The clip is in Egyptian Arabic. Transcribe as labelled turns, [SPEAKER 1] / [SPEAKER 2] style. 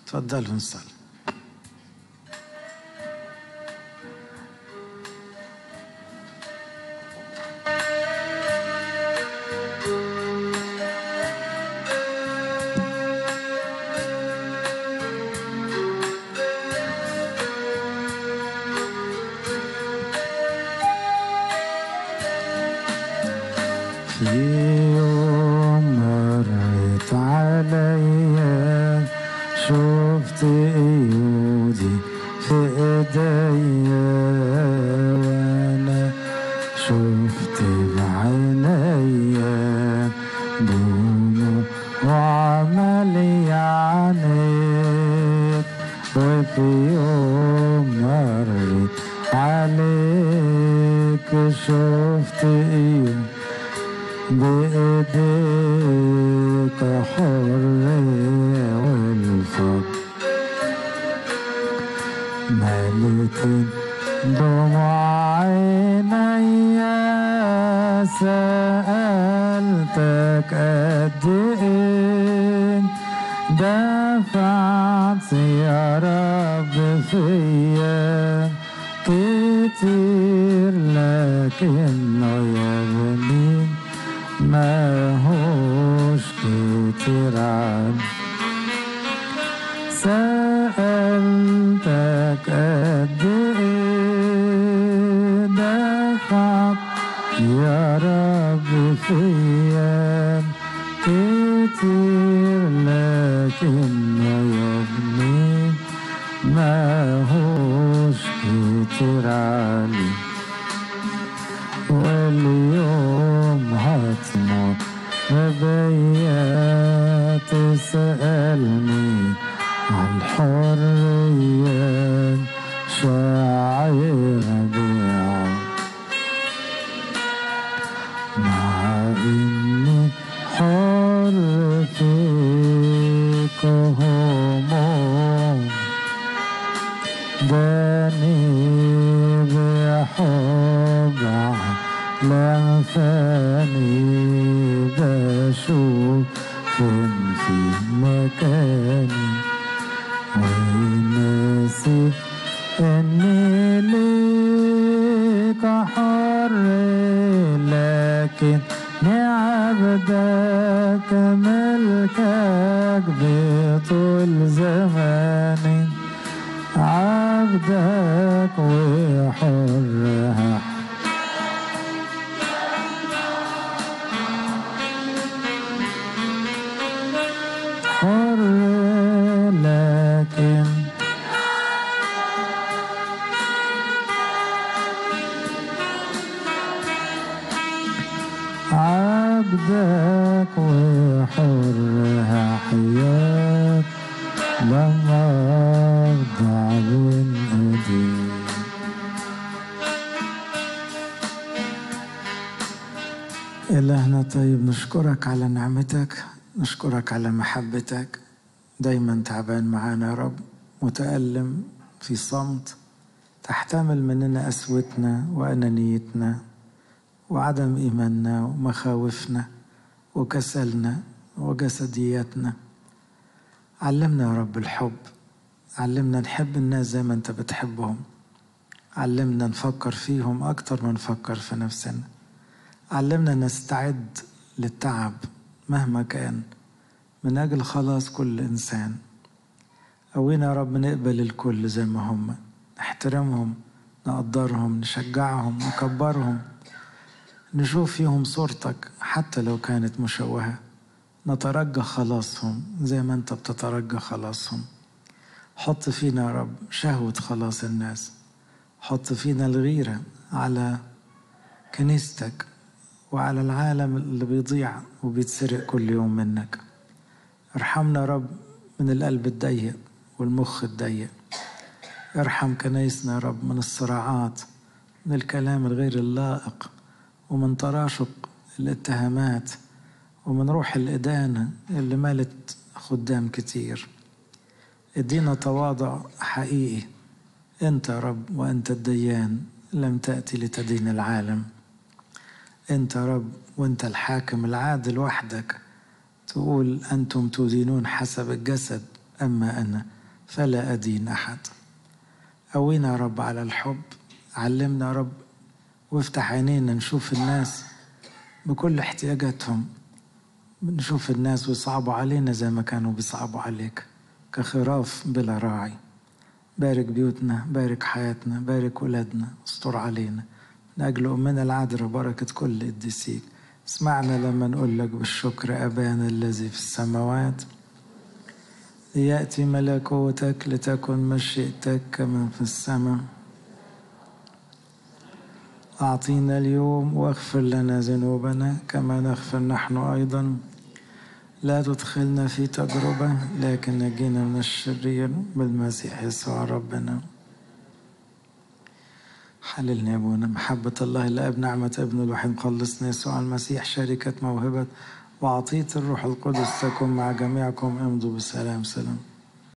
[SPEAKER 1] تفضلوا نصلي في يوم مرت عليا شفت ايدي في ايديا وانا شفت بعينيا دونه وعملي عنيك وفي يوم مرت عليك شفت ايدي بإيديك حرية والفضل ملك دموع عيني سألتك قد إيه دفعت يا رب فيا كتير لكنه يغني ما هوش كتير عن سألتك قد إيه دفعت يا رب فيا كتير لكنه يغني ما هوش كتير علي واليوم هتموت بيا تسألني عن حرية شاعر بيع مع إني حر فيك هموم داني بحب لفاني بشوف فين في مكاني وناسي اني ليك حر لكن عبدك ملكك بطول زماني عبدك وحرها حر لكن عبدك وحرها حياة لما أخضع بين ايديك إلهنا طيب نشكرك على نعمتك نشكرك على محبتك دايما تعبان معانا يا رب متألم في صمت تحتمل مننا قسوتنا وأنانيتنا وعدم إيماننا ومخاوفنا وكسلنا وجسدياتنا علمنا يا رب الحب علمنا نحب الناس زي ما انت بتحبهم علمنا نفكر فيهم أكتر ما نفكر في نفسنا علمنا نستعد للتعب مهما كان من أجل خلاص كل إنسان قوينا يا رب نقبل الكل زي ما هم نحترمهم نقدرهم نشجعهم نكبرهم نشوف فيهم صورتك حتى لو كانت مشوهة نترجى خلاصهم زي ما انت بتترجى خلاصهم حط فينا يا رب شهوة خلاص الناس حط فينا الغيرة على كنيستك وعلى العالم اللي بيضيع وبيتسرق كل يوم منك ارحمنا يا رب من القلب الضيق والمخ الضيق ارحم كنايسنا يا رب من الصراعات من الكلام الغير اللائق ومن تراشق الاتهامات ومن روح الإدانة اللي مالت خدام كتير ادينا تواضع حقيقي انت يا رب وانت الديان لم تأتي لتدين العالم انت يا رب وانت الحاكم العادل وحدك تقول انتم تدينون حسب الجسد اما انا فلا أدين أحد قوينا يا رب على الحب علمنا يا رب وافتح عينينا نشوف الناس بكل احتياجاتهم بنشوف الناس ويصعبوا علينا زي ما كانوا بيصعبوا عليك كخراف بلا راعي بارك بيوتنا بارك حياتنا بارك ولادنا استر علينا من أجل أمنا العذراء بركة كل قديسيك اسمعنا لما نقول لك بالشكر أبانا الذي في السماوات ليأتي ملكوتك لتكن مشيئتك كما في السماء أعطينا اليوم واغفر لنا ذنوبنا كما نغفر نحن أيضا لا تدخلنا في تجربة لكن نجينا من الشرير بالمسيح يسوع ربنا حللنا يا ابونا محبة الله الآب نعمة ابن الوحيد مخلصنا يسوع المسيح شركة موهبة وعطية الروح القدس تكن مع جميعكم امضوا بسلام سلام